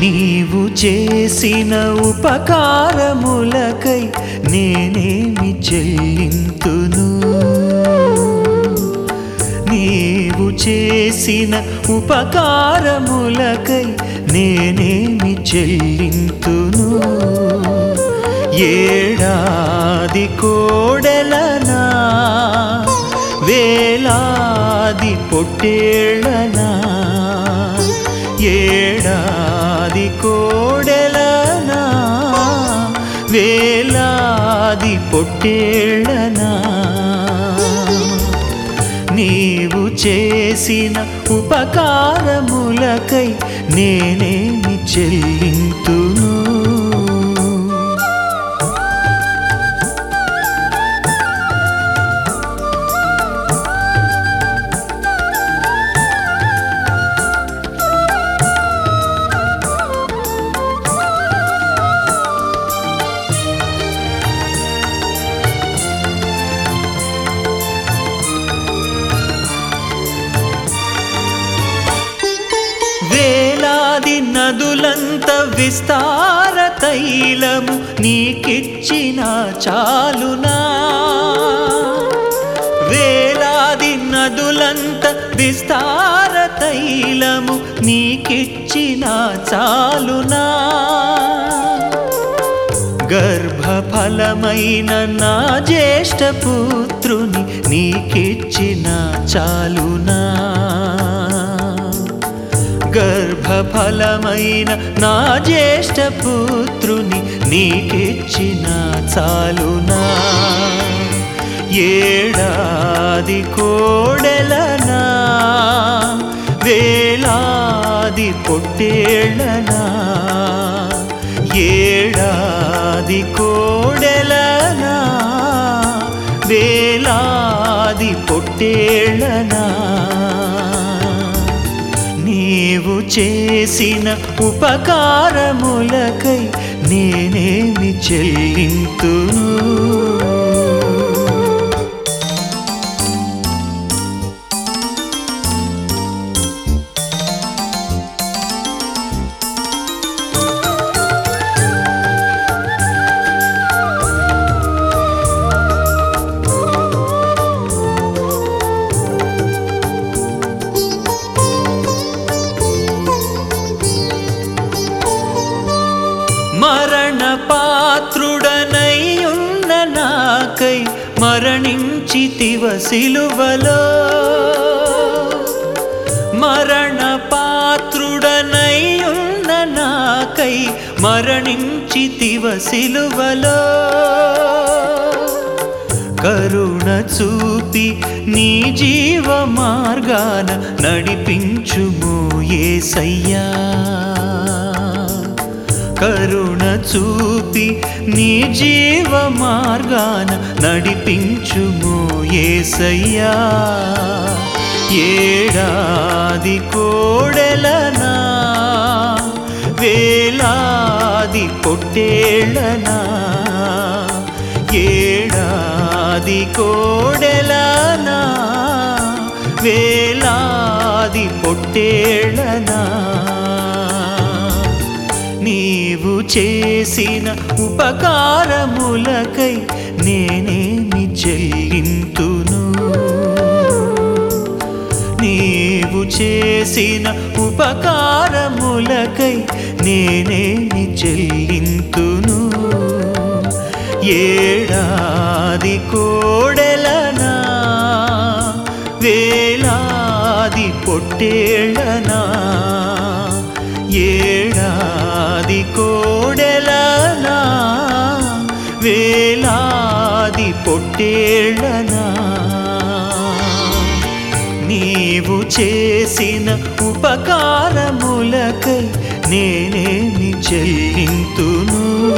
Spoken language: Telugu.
నీవు చేసిన ఉపకారములకై నేనేమి చెల్లింతును నీవు చేసిన ఉపకారములకై నేనేమి చెల్లింతును ఏడాది కోడెలనా వేలాది పొట్టేళ్ళనా ఏడాది కోడెలనా వేలాది పొట్టేళ్ళనా నీవు చేసిన ఉపకారములకై నేనేమి చెల్లింతును వేలాది నదులంత విస్తార తైలము నీకిచ్చిన చాలునా వేలాది నదులంత విస్తార తైలము నీకిచ్చిన చాలునా గర్భఫలమైన నా జ్యేష్ఠ పుత్రుని నీకిచ్చిన చాలునా గర్భఫలమైన నా జ్యేష్ఠ పుత్రుని నీకిచ్చిన చాలునా ఏడాది కోడెలనా వేలాది పొట్టేళ్ళనా ఏడాది కోడెలనా వేలాది పొట్టేళ్ళనా నీవు చేసిన ఉపకారములకై నేనేమి చెల్లింతును మరణ పాత్రుడనై ఉన్న నాకై మరణించితివ సిలువలో మరణ పాత్రుడనై ఉన్న నాకై మరణించితివ సిలువలో కరుణ చూపి నీ జీవ మార్గాన నడిపించుము ఏసయ్యా కరుణ చూపి నీ జీవ మార్గాన నడిపించుము ఏసయ్యా ఏడాది కోడెలనా వేలాది పొట్టేళ్ళనా ఏడాది కోడెలనా వేలాది పొట్టేళ్ళనా నీవు చేసిన ఉపకారములకై నేనేమి చెల్లింతును నీవు చేసిన ఉపకారములకై నేనేమి చెల్లింతును ఏడాది కోడెలనా వేలాది పొట్టేళ్ళనా ఏడాది కోడెలనా వేలాది పొట్టేళ్ళనా నీవు చేసిన ఉపకారములకై నేనేమి చెల్లింతును